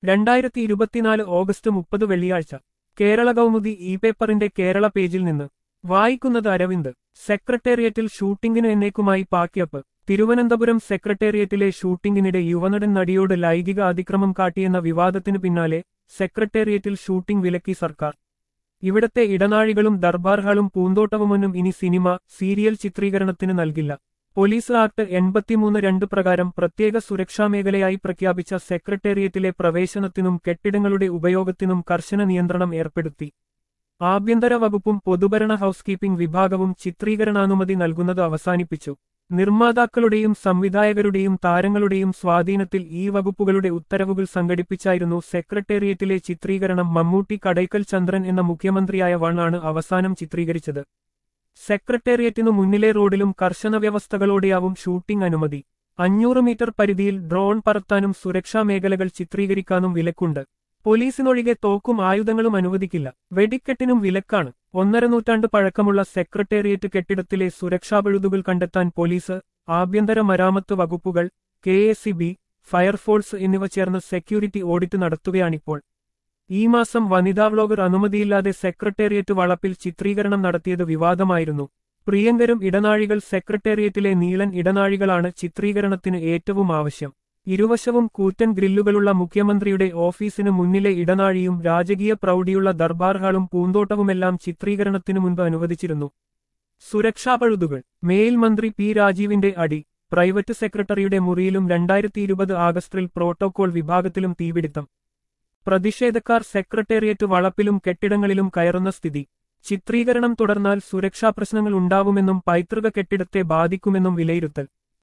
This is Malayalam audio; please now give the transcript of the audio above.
രണ്ടായിരത്തി ഇരുപത്തിനാല് ഓഗസ്റ്റ് മുപ്പത് വെള്ളിയാഴ്ച കേരള കൗമുദി ഇ പേപ്പറിന്റെ കേരള പേജിൽ നിന്ന് വായിക്കുന്നത് അരവിന്ദ് സെക്രട്ടേറിയറ്റിൽ ഷൂട്ടിംഗിന് എന്നേക്കുമായി പാക്യപ്പ് തിരുവനന്തപുരം സെക്രട്ടേറിയറ്റിലെ ഷൂട്ടിംഗിനിടെ യുവനടൻ നടിയോട് ലൈംഗിക അതിക്രമം കാട്ടിയെന്ന വിവാദത്തിനു പിന്നാലെ സെക്രട്ടേറിയറ്റിൽ ഷൂട്ടിംഗ് വിലക്കി സർക്കാർ ഇവിടത്തെ ഇടനാഴികളും ദർബാർഹാളും പൂന്തോട്ടവുമൊന്നും ഇനി സിനിമ സീരിയൽ ചിത്രീകരണത്തിന് നൽകില്ല പോലീസ് ആക്ട് എൺപത്തിമൂന്ന് രണ്ട് പ്രകാരം പ്രത്യേക സുരക്ഷാമേഖലയായി പ്രഖ്യാപിച്ച സെക്രട്ടേറിയറ്റിലെ പ്രവേശനത്തിനും കെട്ടിടങ്ങളുടെ ഉപയോഗത്തിനും കർശന നിയന്ത്രണം ഏർപ്പെടുത്തി ആഭ്യന്തര വകുപ്പും പൊതുഭരണ ഹൗസ് കീപ്പിംഗ് വിഭാഗവും ചിത്രീകരണാനുമതി നൽകുന്നത് അവസാനിപ്പിച്ചു നിർമ്മാതാക്കളുടെയും സംവിധായകരുടെയും താരങ്ങളുടെയും സ്വാധീനത്തിൽ ഈ വകുപ്പുകളുടെ ഉത്തരവുകൾ സംഘടിപ്പിച്ചായിരുന്നു സെക്രട്ടേറിയറ്റിലെ ചിത്രീകരണം മമ്മൂട്ടി കടയ്ക്കൽ ചന്ദ്രൻ എന്ന മുഖ്യമന്ത്രിയായ വണ്ണാണ് അവസാനം ചിത്രീകരിച്ചത് സെക്രട്ടേറിയറ്റിനു മുന്നിലെ റോഡിലും കർശന വ്യവസ്ഥകളോടെയാവും ഷൂട്ടിംഗ് അനുമതി അഞ്ഞൂറ് മീറ്റർ പരിധിയിൽ ഡ്രോൺ പറത്താനും സുരക്ഷാ മേഖലകൾ ചിത്രീകരിക്കാനും വിലക്കുണ്ട് പോലീസിനൊഴികെ തോക്കും ആയുധങ്ങളും അനുവദിക്കില്ല വെടിക്കെട്ടിനും വിലക്കാണ് ഒന്നര നൂറ്റാണ്ട് പഴക്കമുള്ള സെക്രട്ടേറിയറ്റ് കെട്ടിടത്തിലെ സുരക്ഷാ പഴുതുകൾ കണ്ടെത്താൻ പോലീസ് ആഭ്യന്തര മരാമത്ത് വകുപ്പുകൾ കെ എസ് ഫയർഫോഴ്സ് എന്നിവ ചേർന്ന് സെക്യൂരിറ്റി ഓഡിറ്റ് നടത്തുകയാണിപ്പോൾ ഈ മാസം വനിതാ വ്ലോഗർ അനുമതിയില്ലാതെ സെക്രട്ടേറിയറ്റ് വളപ്പിൽ ചിത്രീകരണം നടത്തിയത് വിവാദമായിരുന്നു പ്രിയങ്കരും ഇടനാഴികൾ സെക്രട്ടേറിയറ്റിലെ നീളൻ ഇടനാഴികളാണ് ചിത്രീകരണത്തിന് ഏറ്റവും ആവശ്യം ഇരുവശവും കൂറ്റൻ ഗ്രില്ലുകളുള്ള മുഖ്യമന്ത്രിയുടെ ഓഫീസിന് മുന്നിലെ ഇടനാഴിയും രാജകീയ പ്രൗഢിയുള്ള ദർബാർ ഹാളും പൂന്തോട്ടവുമെല്ലാം ചിത്രീകരണത്തിനു മുൻപ് അനുവദിച്ചിരുന്നു സുരക്ഷാ പഴുതുകൾ മേൽ മന്ത്രി പി രാജീവിന്റെ അടി പ്രൈവറ്റ് സെക്രട്ടറിയുടെ മുറിയിലും രണ്ടായിരത്തി ഇരുപത് ആഗസ്റ്റിൽ പ്രോട്ടോകോൾ വിഭാഗത്തിലും തീപിടുത്തം പ്രതിഷേധക്കാർ സെക്രട്ടേറിയറ്റ് വളപ്പിലും കെട്ടിടങ്ങളിലും കയറുന്ന സ്ഥിതി ചിത്രീകരണം തുടർന്നാൽ സുരക്ഷാ പ്രശ്നങ്ങൾ ഉണ്ടാവുമെന്നും പൈതൃക കെട്ടിടത്തെ ബാധിക്കുമെന്നും വിലയിരുത്തൽ